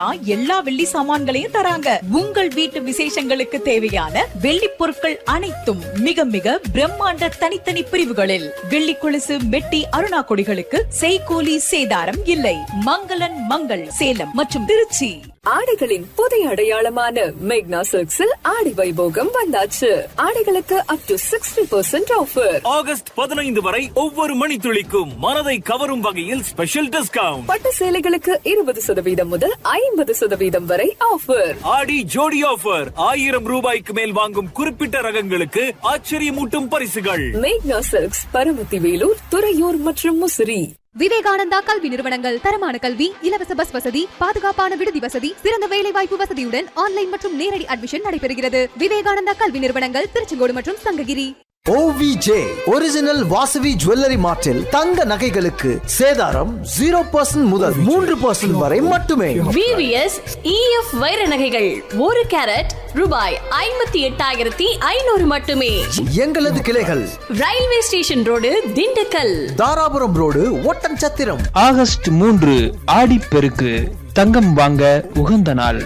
எல்லா வெள்ளி சாமான்களையும் தராங்க உங்கள் வீட்டு விசேஷங்களுக்கு தேவையான வெள்ளி பொருட்கள் அனைத்தும் மிக மிக பிரம்மாண்ட தனித்தனி பிரிவுகளில் வெள்ளி கொலுசு மெட்டி அருணா கொடிகளுக்கு செய்கூலி சேதாரம் இல்லை மங்களன் மங்கள் சேலம் மற்றும் திருச்சி ஆடைகளின் புதிய அடையாளமான மேக்னா சில்க்ஸில் ஆடி வைபோகம் வந்தாச்சு ஆடைகளுக்கு up to sixty percent offer August பதினைந்து வரை ஒவ்வொரு மணித்துளிக்கும் மனதை கவரும் வகையில் ஸ்பெஷல் டிஸ்கவுண்ட் பட்டு சேலைகளுக்கு இருபது சதவீதம் முதல் ஐம்பது சதவீதம் வரை ஆஃபர் ஆடி ஜோடி ஆஃபர் ஆயிரம் ரூபாய்க்கு மேல் வாங்கும் குறிப்பிட்ட ரகங்களுக்கு ஆச்சரியமூட்டும் பரிசுகள் மேக்னா சில்க்ஸ் பரமத்தி வேலூர் துறையூர் மற்றும் முசிறி விவேகானந்தா கல்வி நிறுவனங்கள் தரமான கல்வி இலவச பஸ் வசதி பாதுகாப்பான விடுதி வசதி சிறந்த வேலை வாய்ப்பு வசதியுடன் ஆன்லைன் மற்றும் நேரடி அட்மிஷன் நடைபெறுகிறது விவேகானந்தா கல்வி நிறுவனங்கள் திருச்செங்கோடு மற்றும் Sankagiri OVJ original Vasavi jewellery மார்ட்டில் தங்க நகைகளுக்கு சேதாரம் ஜீரோ பர்சன்ட் முதல் மூன்று பர்சன்ட் வரை மட்டுமே விவிஎஸ் இஎஃப் வைர நகைகள் ஒரு கேரட் ரூபாய் ஐம்பத்தி எட்டாயிரத்தி ஐநூறு மட்டுமே எங்களது கிளைகள் railway station road Dindigul Dharapuram road Oddanchatram August மூன்று ஆடிப்பெருக்கு தங்கம் வாங்க உகந்த நாள்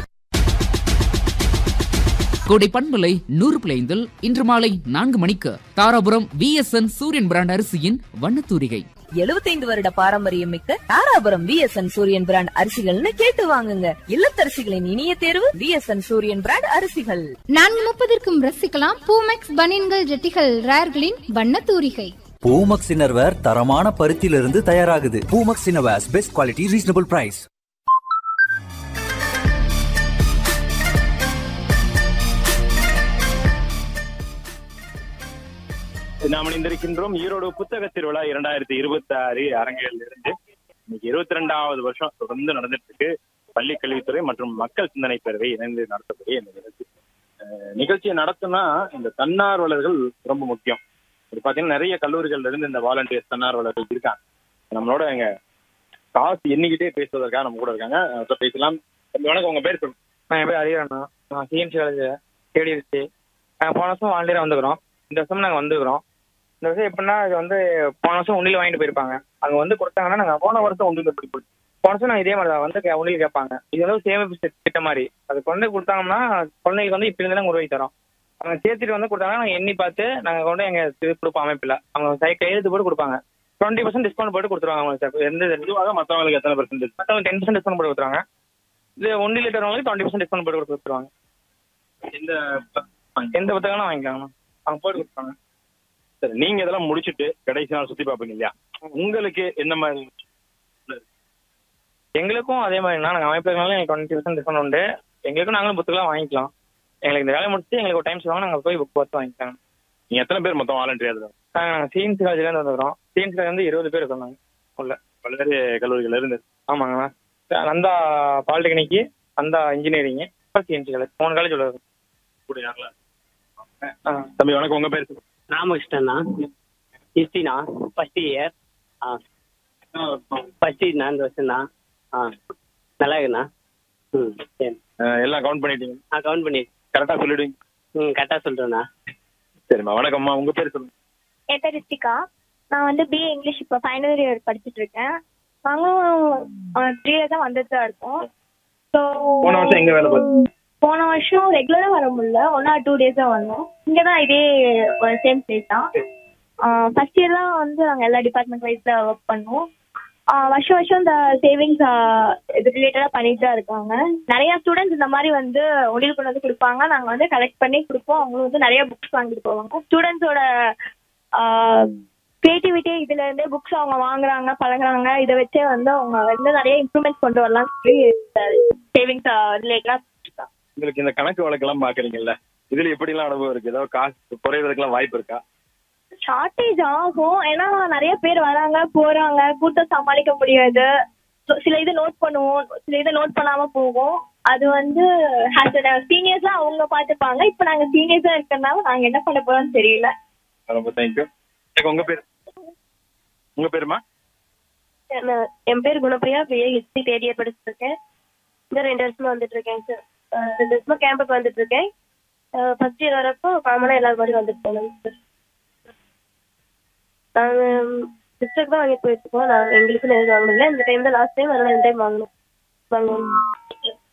கோடை பண்பலை நூறு பிளைந்தில் இன்று மாலை நான்கு மணிக்கு தாராபுரம் விஎஸ்என் சூரியன் பிராண்ட் அரிசியின் வண்ணத்தூரிகை எழுபத்தைந்து வருட பாரம்பரியம் மிக்க தாராபுரம் விஎஸ்என் சூரியன் பிராண்ட் அரிசிகள்னு கேட்டு வாங்குங்க இல்லத்தரசிகளின் இனிய தேர்வு விஎஸ்என் சூரியன் பிராண்ட் அரிசிகள் நான்கு முப்பதற்கும் ரசிக்கலாம் பூமெக்ஸ் பனியன்கள் ஜெட்டிகள் ரேர்களின் வண்ண தூரிகை பூமக்ஸ் இன்னர்வேர் தரமான பருத்தியிலிருந்து தயாராகுது Poomex innerwears best quality reasonable price நாம் இணைந்திருக்கின்றோம் ஈரோடு புத்தக திருவிழா இரண்டாயிரத்தி இருபத்தி ஆறு அரங்கில் இருந்து இன்னைக்கு இருபத்தி ரெண்டாவது வருஷம் தொடர்ந்து நடந்துட்டு இருக்கு பள்ளி கல்வித்துறை மற்றும் மக்கள் சிந்தனை பேரவை இணைந்து நடத்தக்கூடிய இந்த நிகழ்ச்சி அஹ் நிகழ்ச்சியை நடத்தினா இந்த தன்னார்வலர்கள் ரொம்ப முக்கியம் இது பாத்தீங்கன்னா நிறைய கல்லூரிகள்ல இருந்து இந்த வாலண்டியர்ஸ் தன்னார்வலர்கள் இருக்காங்க நம்மளோட எங்க காசு எண்ணிக்கிட்டே பேசுவதற்காக நம்ம கூட இருக்காங்க அவர்கிட்ட பேசலாம் தம்பி, வணக்கம் உங்க பேர் சொல்லுங்க நான் என் பேர் ஹரியானா நான் சிஎம்சி காலேஜ் கேடிஎஸ்சி நாங்கள் போன வருஷம் வாலண்டியராக வந்துக்கிறோம் இந்த வருஷம் நாங்கள் வந்துக்கிறோம் இந்த வருஷம் எப்படின்னா இது வந்து போன வருஷம் உண்டியில் வாங்கிட்டு போயிருப்பாங்க அங்கே வந்து கொடுத்தாங்கன்னா நாங்கள் போன வருஷம் உண்டியில் எப்படி போய் போன வருஷம் நாங்கள் இதே மாதிரி தான் வந்து கே- உண்டியில் கேட்பாங்க இது வந்து ஒரு சேமிப்பு திட்ட- திட்டம் மாதிரி அது கொண்டு போய் கொடுத்தாங்கன்னா குழந்தைங்களுக்கு வந்து இப்போ இருந்து நாங்கள் உருவாக்கி தரோம் அவங்க சேர்த்துட்டு வந்து கொடுத்தாங்கன்னா நாங்கள் எண்ணி பார்த்து நாங்கள் கொண்டு எங்கள் இது கொடுப்போம் அமைப்பில் அவங்க சை கையெழுத்து போட்டு கொடுப்பாங்க டுவெண்ட்டி பர்சன்ட் டிஸ்கவுண்ட் போட்டு கொடுத்துருவாங்க அவங்களுக்கு சார் எந்த பொதுவாக மற்றவங்களுக்கு எத்தனை பெர்சன்டேஜ் மற்றவங்க டென் பர்சன்ட் டிஸ்கவுண்ட் போட்டு கொடுத்துருவாங்க இது ஒன் லிட்டர்வங்களுக்கு டுவெண்ட்டி பர்சன்ட் டிஸ்கவுண்ட் போட்டு கொடுத்துருவாங்க எந்த எந்த புத்தகம்னா வாங்கிக்கலாம் அவங்க போட்டு கொடுப்பாங்க சரி நீங்க இதெல்லாம் முடிச்சிட்டு கடைசி நாள் சுத்தி பார்ப்பீங்க இல்லையா உங்களுக்கு என்ன மாதிரி எங்களுக்கும் அதே மாதிரி நாங்கள் அமைப்புனாலும் எங்களுக்கு டுவெண்ட்டி பர்சன்ட் டிஸ்கவுண்ட் உண்டு எங்களுக்கும் நாங்களும் புத்தகம் வாங்கிக்கலாம் எங்களுக்கு இந்த வேலை முடிச்சு எங்களுக்கு ஒரு டைம் சொல்லுவாங்க நாங்கள் போய் புக் பார்த்து வாங்கிக்கலாம் நீங்க எத்தனை பேர் மொத்தம் வாலண்டியர் நாங்கள் சிஎன்சி காலேஜ்லேருந்து வந்துக்கிறோம் சிஎன்சி காலேஜ் வந்து இருபது பேர் இருக்கோம் நாங்கள் உள்ள பல்வேறு கல்லூரிகள்ல இருந்து ஆமாங்கண்ணா நந்தா பாலிடெக்னிக்கு நந்தா இன்ஜினியரிங்கு அப்புறம் சிஎன்சி காலேஜ் மூணு காலேஜ் உள்ள இருக்கும் கூட யாரெல்லாம் தம்பி வணக்கம் உங்க பேர் சொல்லுங்க. ராமகிருஷ்ணண்ணா ஹிஸ்ட்ரிண்ணா ஃபர்ஸ்ட் இயர் ஆ ஃபர்ஸ்ட் இயர்ண்ணா இந்த வருஷம்ண்ணா ஆ நல்லா இருக்குண்ணா ம் சரி அஹ் எல்லாம் கவுண்ட் பண்ணிட்டீங்க ஆ கவுண்ட் பண்ணி கரெக்டா சொல்லிடுவீங்க ம் கரெக்டாக சொல்கிறேண்ணா சரிம்மா வணக்கம்மா உங்க பேர் சொல்லுங்க என் பேர் ரித்திகா நான் வந்து பிஏ இங்கிலீஷ் இப்போ ஃபைனல் இயர் படிச்சுட்டு இருக்கேன் நாங்களும் த்ரீ இயர் தான் வந்துட்டு தான் இருக்கோம் ஸோ போன வருஷம் எங்க வேலை பார்த்தீங்க போன வருஷம் ரெகுலராக வர முடியல ஒன் ஆர் டூ டேஸ் தான் வந்தோம் இங்கே தான் இதே சேம் பிளேஸ் தான் ஃபர்ஸ்ட் இயர் தான் வந்து நாங்கள் எல்லா டிபார்ட்மெண்ட் வைஸில் ஒர்க் பண்ணுவோம் ஆஹ் வருஷம் வருஷம் இந்த சேவிங்ஸ் இது ரிலேட்டடாக பண்ணிட்டு தான் இருக்காங்க நிறைய ஸ்டூடெண்ட்ஸ் இந்த மாதிரி வந்து ஒளியில் கொண்டு வந்து கொடுப்பாங்க நாங்கள் வந்து கலெக்ட் பண்ணி கொடுப்போம் அவங்களும் வந்து நிறைய புக்ஸ் வாங்கிட்டு போவாங்க ஸ்டூடெண்ட்ஸோட கிரியேட்டிவிட்டி இதுல இருந்தே புக்ஸ் அவங்க வாங்குறாங்க பழகுறாங்க இதை வச்சே வந்து அவங்க வந்து நிறைய இம்ப்ரூவ்மெண்ட்ஸ் கொண்டு வரலாம் சொல்லி சேவிங்ஸ் ரிலேட்டடா உங்களுக்கு இந்த கணக்கு வழக்கெல்லாம் பாக்குறீங்கல்ல இதுல எப்படி எல்லாம் அனுபவம் இருக்கு ஏதாவது காசு குறைவதற்கெல்லாம் வாய்ப்பு இருக்கா ஷார்ட்டேஜ் ஆகும் ஏன்னா நிறைய பேர் வராங்க போறாங்க கூட்டம் சமாளிக்க முடியாது So, சில இது நோட் பண்ணுவோம் சில இதை நோட் பண்ணாம போகும் அது வந்து சீனியர்ஸ் அவங்க பாத்துப்பாங்க இப்ப நாங்க சீனியர்ஸா இருக்கறனால நாங்க என்ன பண்ண போறோம்னு தெரியல ரொம்ப தேங்க்யூ உங்க பேர் உங்க பேருமா என்ன- என் பேர் Gunapriya BA history third year படிச்சுட்டு இருக்கேன் இந்த ரெண்டு வருஷமா வந்துட்டு இருக்கேன் சார் ரெண்டு வருஷமா கேம்புக்கு வந்துட்டு இருக்கேன் ஃபர்ஸ்ட் இயர் வரப்போ காமனா எல்லாரும் மாதிரி வந்துட்டு போனோம் சார் நாங்கள் சிஸ்டர் தான் வாங்கிட்டு போயிட்டு இருக்கோம் நான் எங்களுக்கு எதுவும் வாங்கல இந்த டைம் தான் லாஸ்ட் டைம் அதனால இந்த டைம் வாங்கணும் வாங்கணும்